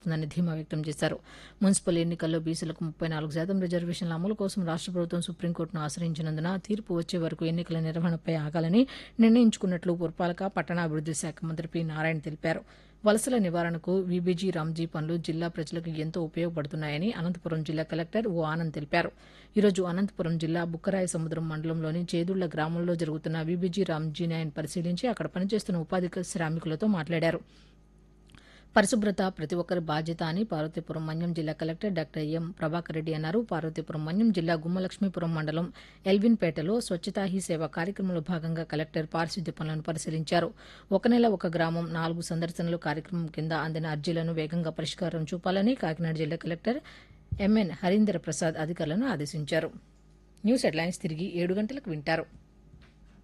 ఉందని ధీమా వ్యక్తం చేశారు మున్సిపల్ ఎన్నికల్లో బీసీలకు ముప్పై నాలుగు శాతం రిజర్వేషన్ల అమలు కోసం రాష్ట్ర ప్రభుత్వం సుప్రీంకోర్టును ఆశ్రయించినందున తీర్పు వచ్చే వరకు ఎన్నికల నిర్వహణపై ఆగాలని నిర్ణయించుకున్నట్లు పురపాలక పట్టణాభివృద్ది శాఖ మంత్రి పి నారాయణ తెలిపారు వలసల నివారణకు వీబీజీ రామ్జీ పనులు జిల్లా ప్రజలకు ఎంతో ఉపయోగపడుతున్నాయని అనంతపురం జిల్లా కలెక్టర్ ఓ ఆనంద్ తెలిపారు ఈరోజు అనంతపురం జిల్లా బుక్కరాయ సముద్రం మండలంలోని చేదుళ్ల గ్రామంలో జరుగుతున్న వీబీజీ రామ్జీ న్యాయన్ పరిశీలించి అక్కడ పనిచేస్తున్న ఉపాధి శ్రామికులతో మాట్లాడారు పరిశుభ్రత ప్రతి ఒక్కరి బాధ్యత అని పార్వతీపురం మన్యం జిల్లా collector doctor M Prabhakar Reddy అన్నారు పార్వతీపురం మన్యం జిల్లా గుమ్మలక్ష్మీపురం మండలం ఎల్విన్పేటలో స్వచ్ఛతా హీ సేవ కార్యక్రమంలో భాగంగా కలెక్టర్ పారిశుద్ధ్య పనులను పరిశీలించారు ఒక నెల ఒక గ్రామం నాలుగు సందర్శనలు కార్యక్రమం కింద అందిన అర్జీలను వేగంగా పరిష్కారం చూపాలని కాకినాడ జిల్లా కలెక్టర్ ఎంఎన్ హరీందర్ ప్రసాద్ అధికారులను ఆదేశించారు న్యూస్ హెడ్లైన్స్ తిరిగి ఏడు గంటలకు వింటారు